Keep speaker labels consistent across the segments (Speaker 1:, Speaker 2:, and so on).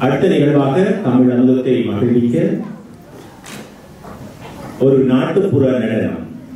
Speaker 1: அடுத்த நிகழ்வாக தமிழ் அமுதத்தை மகிழ்விக்க ஒரு நாட்டுப்புற நடனம்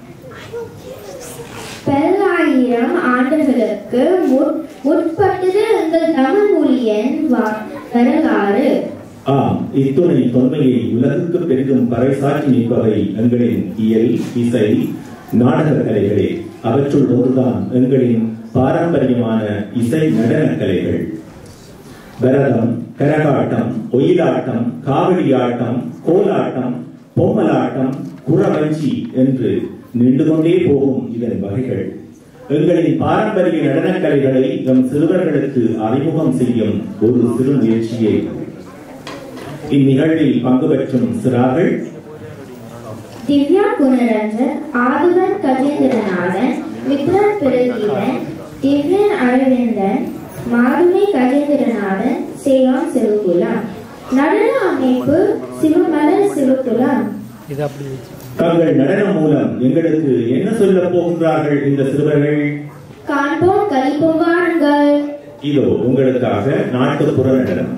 Speaker 2: பல்லாயிரம் ஆண்டுகளுக்கு முற்- முற்பட்டது எங்கள் தமிழ் மொழியின் வ- வரலாறு
Speaker 1: ஆம் இத்துணை தொன்மையை உலகுக்கு பெரிதும் பறைசாற்றி நிற்பவை எங்களின் இயல் இசை நாடக கலைகளே அவற்றுள் ஒன்றுதான் எங்களின் பாரம்பரியமான இசை நடனக் கலைகள் பரதம் கரகாட்டம் ஒயிலாட்டம் காவடி ஆட்டம் கோலாட்டம் பொம்மலாட்டம் குறவஞ்சி என்று நின்று கொண்டே போகும் இதன் வகைகள் எங்களின் பாரம்பரிய நடனக் கலைகளை எம் சிறுவர்களுக்கு அறிமுகம் செய்யும் ஒரு சிறு முயற்சியே இந்நிகழ்வில் பங்கு பெற்றும் சிறார்கள்
Speaker 2: திவ்யா குணரஞ்சன் ஆதுவன் கஜேந்திரநாதன் விக்ரம் பிரதீபன் திவ்யன் அரவிந்தன் மாதுமை கஜேந்திரநாதன் சேவான் சிவகுலம் நடன அமைப்பு சிவமலர் சிவகுலம்
Speaker 1: தங்கள் நடனம் மூலம் எங்களுக்கு என்ன சொல்ல போகின்றார்கள் இந்த சிறுவர்கள்
Speaker 2: காண்போம் கழிப்போம் வாருங்கள்
Speaker 1: இதோ உங்களுக்காக நாட்டுப்புற நடனம்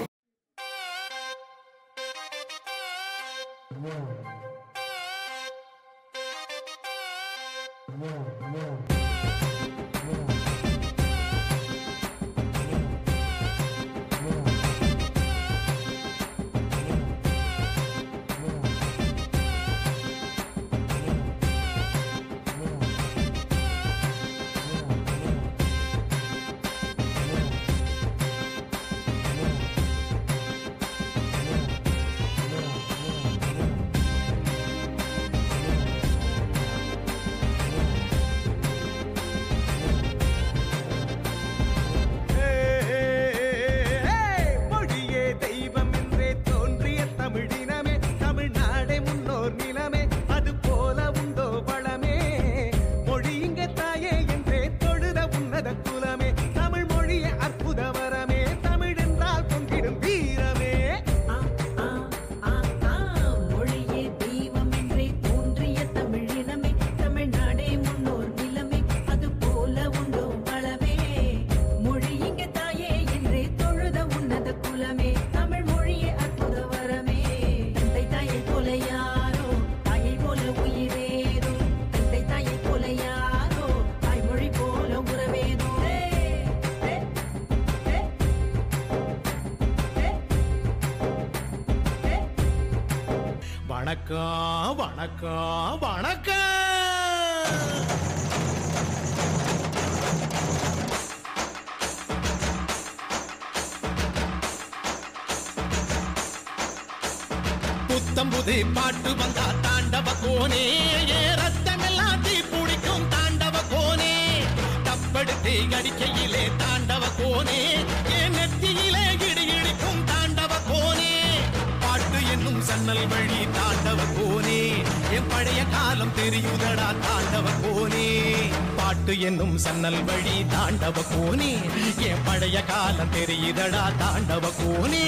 Speaker 3: மொழியே தெய்வம் என்றே தோன்றிய தமிழினமே தமிழ்நாடே முன்னோர் நிலமே அது போல உண்டோ வளமே மொழி இங்க தாயே என்றே தொழுத உன்னத குலமே தமிழ் மொழியே அற்புத வரமே தமிழ் என்றால் பொங்கிடும் வீரமே
Speaker 4: மொழியே தெய்வம் என்றே தோன்றிய தமிழினமே தமிழ்நாடே முன்னோர் நிலமே அது போல உண்டோ வளமே மொழி இங்க தாயே என்றே தொழுத உன்னத குலமே தமிழ் மொழியே அற்புத வரமே தந்தை தாயை போல யாரோ தாயை போல உயிரேதோ தந்தை தாயை போல யாரோ தாய்மொழி போல உறவேதோ ஏ, ஏ, ஏ, ஏ, ஏ.
Speaker 3: வணக்கம் வணக்கம் வணக்கம் புத்தம் புது பாட்டு வந்தா தாண்டவ கோனே ஏ ரத்தமெல்லாம் தீ பிடிக்கும் தாண்டவ கோனே தப்படுத்தி அடிக்கையிலே தாண்டவ கோனே ஏ நெத்தியிலே இடி இடிக்கும் தாண்டவ கோனே பாட்டு என்னும் சன்னல் வழி தாண்டவ கோனே என் பழைய காலம் தெரியுதடா தாண்டவ கோனே பாட்டு என்னும் சன்னல் வழி தாண்டவ கோனே என் பழைய காலம் தெரியுதடா தாண்டவ கோனே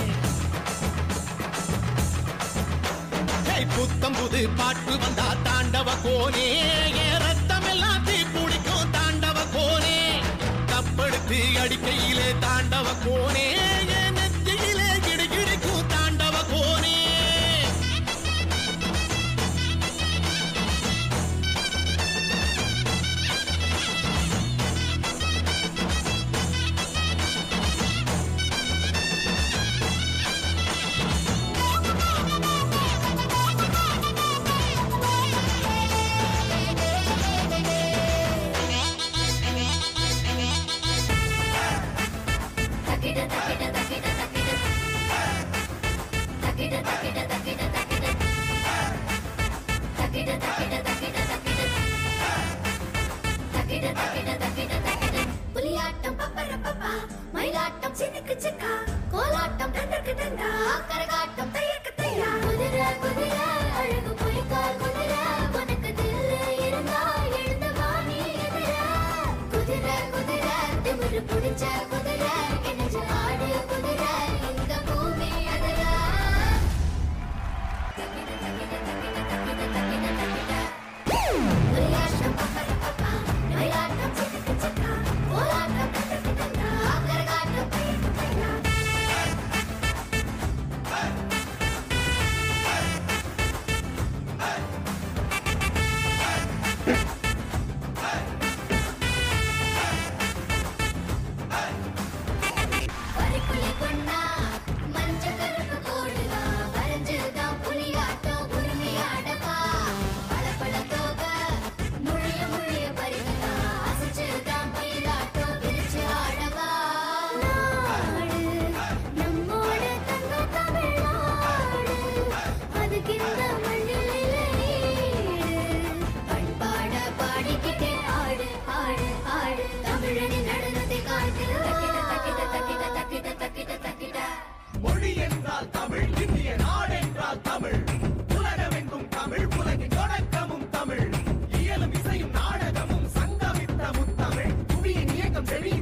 Speaker 3: ஹே, புத்தம் புது பாட்டு வந்தா தாண்டவ கோனே என் ரத்தம் எல்லாம் தீ பிடிக்கும் தாண்டவ கோனே தப்படுத்து அடிக்கையிலே தாண்டவ கோனே என் நெத்தியிலே கிடுகிடுக்கும் தாண்டவ கோனே
Speaker 5: புலியாட்டம் பப்பர பப்பா மயிலாட்டம் சினுக்கு சிக்கா கோலாட்டம் டண்டக்கு டண்டா கரகாட்டம் தையக்கு தையா குதிரை குதிரை அழகு பொய்க்கால் குதிரை உனக்கு தில்லு இருந்தா எழுந்து வாணி எதிர குதிரை குதிரை திமிரு புடிச்ச குதிரை கிணச்சு ஆடு குதிரை இந்த பூமி அதிர தக்கிட தக்கிட தக்கிட தக்கிட தக்கிட தக்கிட புலியாட்டம் பப்பர பப்பா மயிலாட்டம் சினுக்கு சிக்கா கோலாட்டம் டண்டக்கு டண்டா கரகாட்டம் தையக்கு தையா வரிக்குள்ளே கொண்டா மஞ்ச கருப்பு கோடுதா வரைஞ்சுதான் புலியாட்டம் உரிமையாடப்பா பல பல தோக முழிய முழிய பறிக்கதா அசைச்சுதான் பயிலாட்டம் விரிச்சு ஆடவா நாடு நம்மோட தங்க தமிழ்நாடு அதுக்கு இந்த மண்ணில் ஈடு பண்பாட பாடிக்கிட்டே ஆடு ஆடு ஆடு தமிழனின் நடனத்தை காட்டு தக்கிட தக்கிட தக்கிட தக்கிட தக்கிட
Speaker 3: மொழி என்றால் தமிழ் இந்திய நாடென்றால் தமிழ் உலகமெங்கும் தமிழ் உலகின் தொடக்கமும் தமிழ் இயலும் இசையும் நாடகமும் சங்கமித்த முத்தமிழ் புவியின் இயக்கம் செழிய